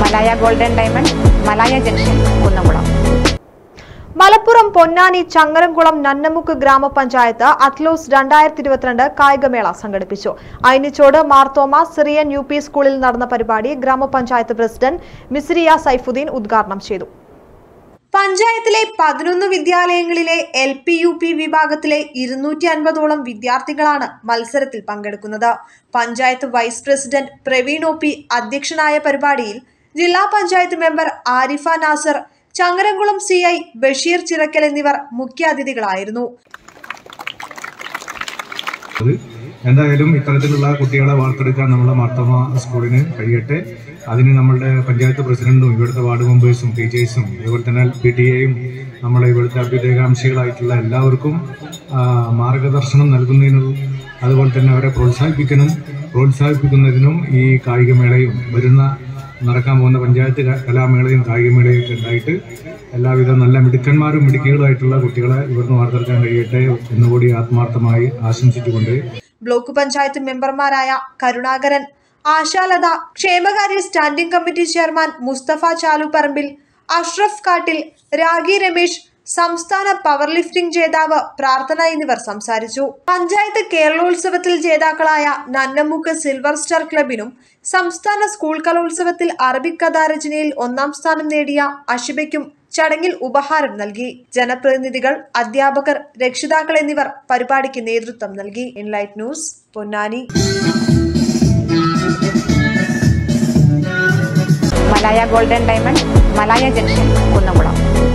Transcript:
Malaya golden diamond Malaya junction Kunnamkulam Malappuram Ponnani Changaramkulam Nannamukku ഗ്രാമപഞ്ചായത്ത് Athlos രണ്ടായിരത്തി ഇരുപത്തിരണ്ട് കായികമേള സംഘടിപ്പിച്ചു Ayinichode Marthoma Syrian U P സ്കൂളിൽ നടന്ന പരിപാടി ഗ്രാമപഞ്ചായത്ത് പ്രസിഡന്റ് മിസ്രിയ സൈഫുദ്ദീൻ ഉദ്ഘാടനം ചെയ്തു പഞ്ചായത്തിലെ പതിനൊന്ന് വിദ്യാലയങ്ങളിലെ എൽ പി യു പി വിഭാഗത്തിലെ ഇരുന്നൂറ്റി അൻപതോളം വിദ്യാർത്ഥികളാണ് മത്സരത്തിൽ പങ്കെടുക്കുന്നത് panchayat vice president Praveen O P അധ്യക്ഷനായ പരിപാടിയിൽ ജില്ലാ panchayat member Arifa Nasar Changaramkulam C I Basheer Chirakkal എന്നിവർ മുഖ്യാതിഥികളായിരുന്നു അത് എന്തായാലും ഇത്തരത്തിലുള്ള കുട്ടികളെ വാർത്തെടുക്കാൻ നമ്മളെ മാർത്തമ സ്കൂളിന് കഴിയട്ടെ അതിന് നമ്മളുടെ പഞ്ചായത്ത് പ്രസിഡന്റും ഇവിടുത്തെ വാർഡ് മെമ്പേഴ്സും ടീച്ചേഴ്സും അതുപോലെ തന്നെ പി ടി എയും നമ്മളെ ഇവിടുത്തെ അഭ്യുദയകാംക്ഷികളായിട്ടുള്ള എല്ലാവർക്കും ആ, മാർഗദർശനം നൽകുന്നതിനും അതുപോലെ തന്നെ അവരെ പ്രോത്സാഹിപ്പിക്കാനും പ്രോത്സാഹിപ്പിക്കുന്നതിനും ഈ കായികമേളയും വരുന്ന നടക്കാൻ പോകുന്ന പഞ്ചായത്ത് ക- കലാമേളയും കായികമേളയും ഒക്കെ ഉണ്ടായിട്ട് എല്ലാവിധ നല്ല മിടുക്കന്മാരും മിടുക്കികളുമായിട്ടുള്ള കുട്ടികളെ ഇവിടുന്ന് വാർത്തെടുക്കാൻ കഴിയട്ടെ എന്നുകൂടി ആത്മാർത്ഥമായി ആശംസിച്ചുകൊണ്ട് ബ്ലോക്ക് പഞ്ചായത്ത് മെമ്പർമാരായ കരുണാകരൻ ആശാലത ക്ഷേമകാര്യ standing committee chairman Mustafa Chaluparambil Ashraf Kattil Ragi Ramesh സംസ്ഥാന പവർ ലിഫ്റ്റിംഗ് ജേതാവ് പ്രാർത്ഥന എന്നിവർ സംസാരിച്ചു പഞ്ചായത്ത് കേരളോത്സവത്തിൽ ജേതാക്കളായ നന്നമുക്ക് സിൽവർ സ്റ്റാർ ക്ലബിനും സംസ്ഥാന സ്കൂൾ കലോത്സവത്തിൽ അറബിക് കഥാരചനയിൽ ഒന്നാം സ്ഥാനം നേടിയ അഷിബയ്ക്കും ചടങ്ങിൽ ഉപഹാരം നൽകി ജനപ്രതിനിധികൾ അധ്യാപകർ രക്ഷിതാക്കൾ എന്നിവർ പരിപാടിക്ക് നേതൃത്വം നൽകി inlight news Ponnani Malaya golden diamond Malaya junction Kunnamkulam